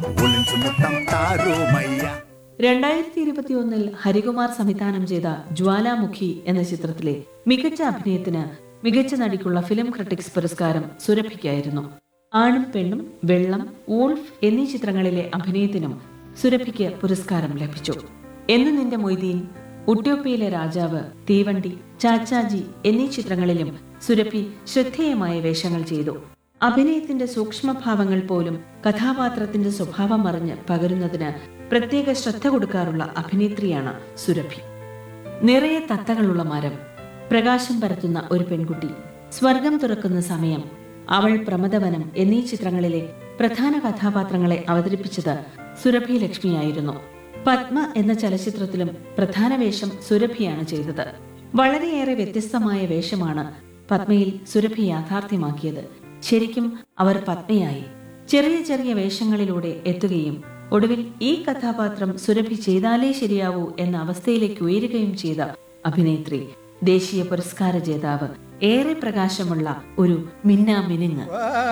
ఒలించు ముత్తం తారుమయ్య രണ്ടായിരത്തി ഇരുപത്തി ഒന്നിൽ ഹരികുമാർ സംവിധാനം ചെയ്ത ജ്വാലാമുഖി എന്ന ചിത്രത്തിലെ മികച്ച അഭിനയത്തിന് മികച്ച നടിക്കുള്ള ഫിലിം ക്രിട്ടിക്സ് പുരസ്കാരം സുരഭിക്കായിരുന്നു ആണും പെണ്ണും വെള്ളം വൂൾഫ് എന്നീ ചിത്രങ്ങളിലെ അഭിനയത്തിനും സുരഭിക്ക് പുരസ്കാരം ലഭിച്ചു എന്ന് നിന്റെ മൊയ്തീൻ ഉട്യോപ്പയിലെ രാജാവ് തീവണ്ടി ചാച്ചാജി എന്നീ ചിത്രങ്ങളിലും സുരഭി ശ്രദ്ധേയമായ വേഷങ്ങൾ ചെയ്തു അഭിനയത്തിന്റെ സൂക്ഷ്മഭാവങ്ങൾ പോലും കഥാപാത്രത്തിന്റെ സ്വഭാവം അറിഞ്ഞ് പകരുന്നതിന് പ്രത്യേക ശ്രദ്ധ കൊടുക്കാറുള്ള അഭിനേത്രിയാണ് സുരഭി നിറയെ തത്തകളുള്ള മരം പ്രകാശം പരത്തുന്ന ഒരു പെൺകുട്ടി സ്വർഗം തുറക്കുന്ന സമയം അവൾ പ്രമദവനം എന്നീ ചിത്രങ്ങളിലെ പ്രധാന കഥാപാത്രങ്ങളെ അവതരിപ്പിച്ചത് സുരഭി ലക്ഷ്മിയായിരുന്നു പത്മ എന്ന ചലച്ചിത്രത്തിലും പ്രധാന വേഷം സുരഭിയാണ് ചെയ്തത് വളരെയേറെ വ്യത്യസ്തമായ വേഷമാണ് പത്മയിൽ സുരഭി യാഥാർത്ഥ്യമാക്കിയത് ശരിക്കും അവർ പത്മയായി ചെറിയ ചെറിയ വേഷങ്ങളിലൂടെ എത്തുകയും ഒടുവിൽ ഈ കഥാപാത്രം സുരഭി ചെയ്താലേ ശരിയാവൂ എന്ന അവസ്ഥയിലേക്ക് ഉയരുകയും ചെയ്ത അഭിനേത്രി ദേശീയ പുരസ്കാര ജേതാവ് ഏറെ പ്രകാശമുള്ള ഒരു മിന്നാമിനുങ്ങ്